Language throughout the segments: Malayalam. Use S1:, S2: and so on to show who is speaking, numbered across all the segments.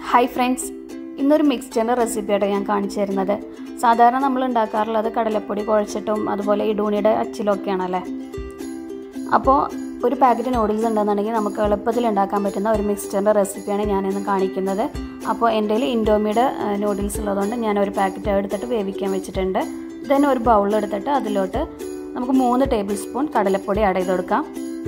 S1: ഹായ് ഫ്രണ്ട്സ് ഇന്നൊരു മിക്സ്ചറിൻ്റെ റെസിപ്പിയായിട്ട് ഞാൻ കാണിച്ചു തരുന്നത് സാധാരണ നമ്മൾ ഉണ്ടാക്കാറുള്ളത് കടലപ്പൊടി കുഴച്ചിട്ടും അതുപോലെ ഇടൂണിയുടെ അച്ചിലൊക്കെയാണല്ലേ അപ്പോൾ ഒരു പാക്കറ്റ് നൂഡിൽസ് ഉണ്ടെന്നുണ്ടെങ്കിൽ നമുക്ക് എളുപ്പത്തിൽ ഉണ്ടാക്കാൻ പറ്റുന്ന ഒരു മിക്സ്ചറിൻ്റെ റെസിപ്പിയാണ് ഞാനിന്ന് കാണിക്കുന്നത് അപ്പോൾ എൻ്റെ കയ്യിൽ ഇൻഡോമിയുടെ നൂഡിൽസ് ഉള്ളതുകൊണ്ട് ഞാൻ ഒരു പാക്കറ്റ് എടുത്തിട്ട് വേവിക്കാൻ വെച്ചിട്ടുണ്ട് ദെൻ ഒരു ബൗൾ എടുത്തിട്ട് അതിലോട്ട് നമുക്ക് മൂന്ന് ടേബിൾ സ്പൂൺ കടലപ്പൊടി ആഡ് ചെയ്ത് കൊടുക്കാം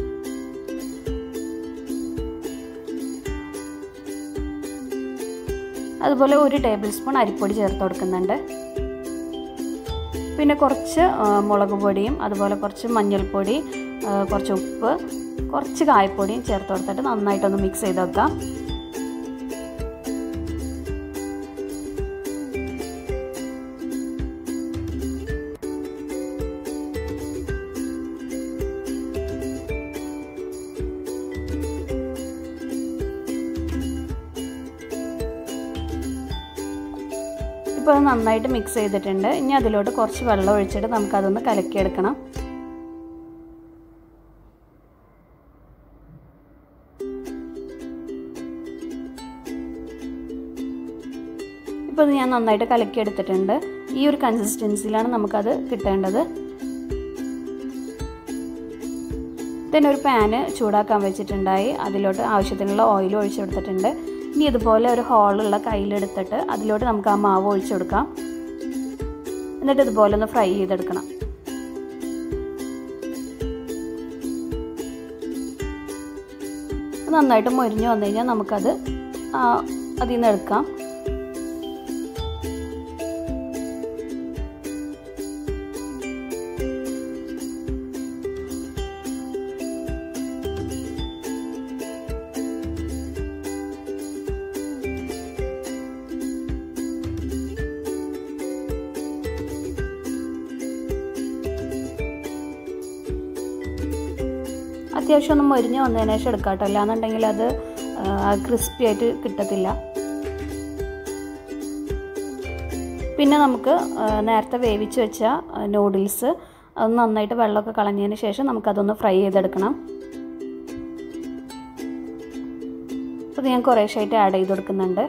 S1: അതുപോലെ ഒരു ടേബിൾ സ്പൂൺ അരിപ്പൊടി ചേർത്ത് കൊടുക്കുന്നുണ്ട് പിന്നെ കുറച്ച് മുളക് പൊടിയും അതുപോലെ കുറച്ച് മഞ്ഞൾപ്പൊടി കുറച്ച് ഉപ്പ് കുറച്ച് കായപ്പൊടിയും ചേർത്ത് കൊടുത്തിട്ട് നന്നായിട്ടൊന്ന് മിക്സ് ചെയ്ത് വെക്കാം ഇപ്പോൾ അത് നന്നായിട്ട് മിക്സ് ചെയ്തിട്ടുണ്ട് ഇനി അതിലോട്ട് കുറച്ച് വെള്ളം ഒഴിച്ചിട്ട് നമുക്കതൊന്ന് കലക്കിയെടുക്കണം ഇപ്പോൾ ഇത് ഞാൻ നന്നായിട്ട് കലക്കിയെടുത്തിട്ടുണ്ട് ഈ ഒരു കൺസിസ്റ്റൻസിയിലാണ് നമുക്കത് കിട്ടേണ്ടത് then ഒരു പാന് ചൂടാക്കാൻ വെച്ചിട്ടുണ്ടായി അതിലോട്ട് ആവശ്യത്തിനുള്ള ഓയിൽ ഒഴിച്ചു കൊടുത്തിട്ടുണ്ട് ഇനി ഇതുപോലെ ഒരു ഹോളുള്ള കയ്യിലെടുത്തിട്ട് അതിലോട്ട് നമുക്ക് ആ മാവ് ഒഴിച്ചു കൊടുക്കാം എന്നിട്ട് ഇതുപോലെ ഒന്ന് ഫ്രൈ ചെയ്തെടുക്കണം നന്നായിട്ട് മൊരിഞ്ഞു വന്നു കഴിഞ്ഞാൽ നമുക്കത് അതിൽ നിന്ന് എടുക്കാം അത്യാവശ്യം ഒന്ന് മൊരിഞ്ഞ് വന്നതിന് ശേഷം എടുക്കാം കേട്ടോ അല്ലാന്നുണ്ടെങ്കിൽ അത് ക്രിസ്പി ആയിട്ട് കിട്ടത്തില്ല പിന്നെ നമുക്ക് നേരത്തെ വേവിച്ച് വെച്ച നൂഡിൽസ് അത് നന്നായിട്ട് വെള്ളമൊക്കെ കളഞ്ഞതിന് ശേഷം നമുക്കതൊന്ന് ഫ്രൈ ചെയ്തെടുക്കണം അത് ഞാൻ കുറേശ്ശായിട്ട് ആഡ് ചെയ്ത് കൊടുക്കുന്നുണ്ട്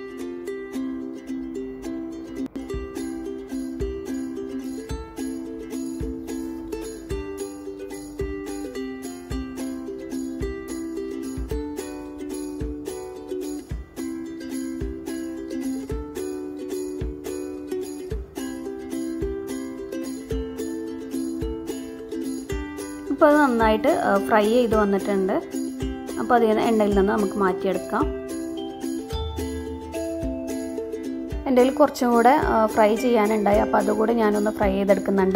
S1: ഇപ്പോൾ അത് നന്നായിട്ട് ഫ്രൈ ചെയ്ത് വന്നിട്ടുണ്ട് അപ്പോൾ അതിൽ നിന്ന് എണ്ണയിൽ നിന്ന് നമുക്ക് മാറ്റിയെടുക്കാം എൻ്റെ കയ്യിൽ കുറച്ചും കൂടെ ഫ്രൈ ചെയ്യാനുണ്ടായി അപ്പോൾ അതുകൂടെ ഞാനൊന്ന് ഫ്രൈ ചെയ്തെടുക്കുന്നുണ്ട്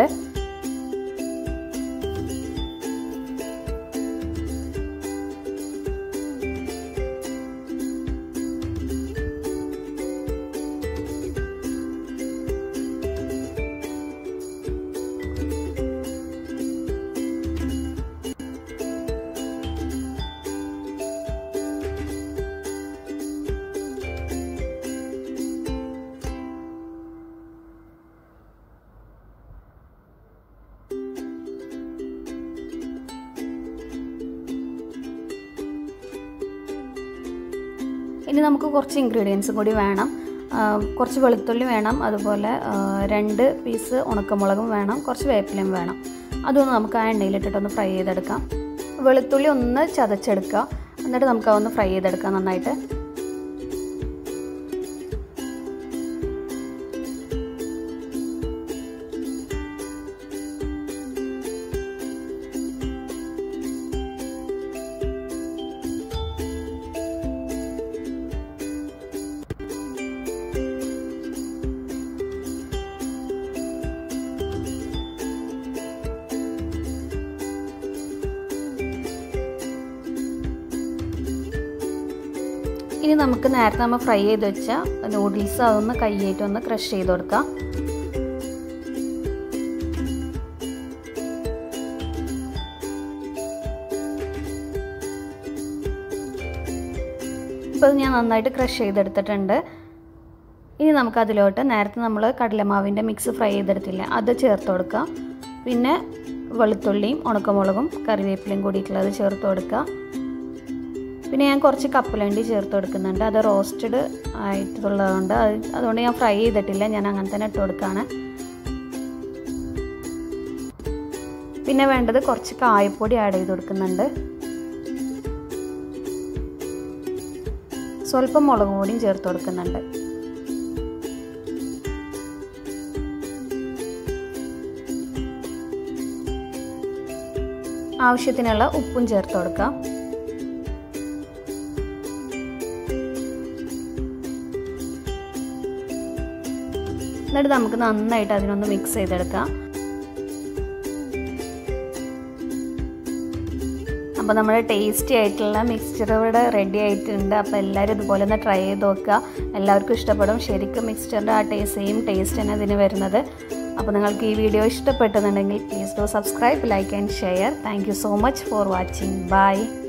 S1: ഇനി നമുക്ക് കുറച്ച് ഇൻഗ്രീഡിയൻസും കൂടി വേണം കുറച്ച് വെളുത്തുള്ളി വേണം അതുപോലെ രണ്ട് പീസ് ഉണക്കമുളകും വേണം കുറച്ച് വേപ്പിലയും വേണം അതൊന്ന് നമുക്ക് ആ എണ്ണയിലിട്ടിട്ടൊന്ന് ഫ്രൈ ചെയ്തെടുക്കാം വെളുത്തുള്ളി ഒന്ന് ചതച്ചെടുക്കുക എന്നിട്ട് നമുക്ക് അതൊന്ന് ഫ്രൈ ചെയ്തെടുക്കാം നന്നായിട്ട് ഇനി നമുക്ക് നേരത്തെ നമ്മൾ ഫ്രൈ ചെയ്ത് വെച്ച നൂഡിൽസ് അതൊന്ന് കൈയായിട്ട് ഒന്ന് ക്രഷ് ചെയ്ത് കൊടുക്കാം ഇപ്പോൾ ഞാൻ നന്നായിട്ട് ക്രഷ് ചെയ്തെടുത്തിട്ടുണ്ട് ഇനി നമുക്ക് അതിലോട്ട് നേരത്തെ നമ്മൾ കടലമാവിൻ്റെ മിക്സ് ഫ്രൈ ചെയ്തെടുത്തില്ല അത് ചേർത്ത് കൊടുക്കാം പിന്നെ വെളുത്തുള്ളിയും ഉണക്കമുളകും കറിവേപ്പിലയും കൂടിയിട്ടുള്ളത് ചേർത്ത് കൊടുക്കുക പിന്നെ ഞാൻ കുറച്ച് കപ്പലണ്ടി ചേർത്ത് കൊടുക്കുന്നുണ്ട് അത് റോസ്റ്റഡ് ആയിട്ടുള്ളതുകൊണ്ട് അത് അതുകൊണ്ട് ഞാൻ ഫ്രൈ ചെയ്തിട്ടില്ല ഞാൻ അങ്ങനെ തന്നെ ഇട്ട് കൊടുക്കുകയാണ് പിന്നെ വേണ്ടത് കുറച്ച് കായപ്പൊടി ആഡ് ചെയ്ത് കൊടുക്കുന്നുണ്ട് സ്വല്പം മുളക് പൊടിയും ചേർത്ത് കൊടുക്കുന്നുണ്ട് ആവശ്യത്തിനുള്ള ഉപ്പും ചേർത്ത് കൊടുക്കാം എന്നിട്ട് നമുക്ക് നന്നായിട്ട് അതിനൊന്ന് മിക്സ് ചെയ്തെടുക്കാം അപ്പോൾ നമ്മുടെ ടേസ്റ്റി ആയിട്ടുള്ള മിക്സ്ചർ ഇവിടെ റെഡി ആയിട്ടുണ്ട് അപ്പോൾ എല്ലാവരും ഇതുപോലെ ഒന്ന് ട്രൈ ചെയ്ത് നോക്കുക എല്ലാവർക്കും ഇഷ്ടപ്പെടും ശരിക്കും മിക്സ്ചറിൻ്റെ ആ ടേസ്റ്റ് സെയിം ടേസ്റ്റ് തന്നെ ഇതിന് വരുന്നത് അപ്പോൾ നിങ്ങൾക്ക് ഈ വീഡിയോ ഇഷ്ടപ്പെട്ടെന്നുണ്ടെങ്കിൽ please do subscribe like and share thank you so much for watching by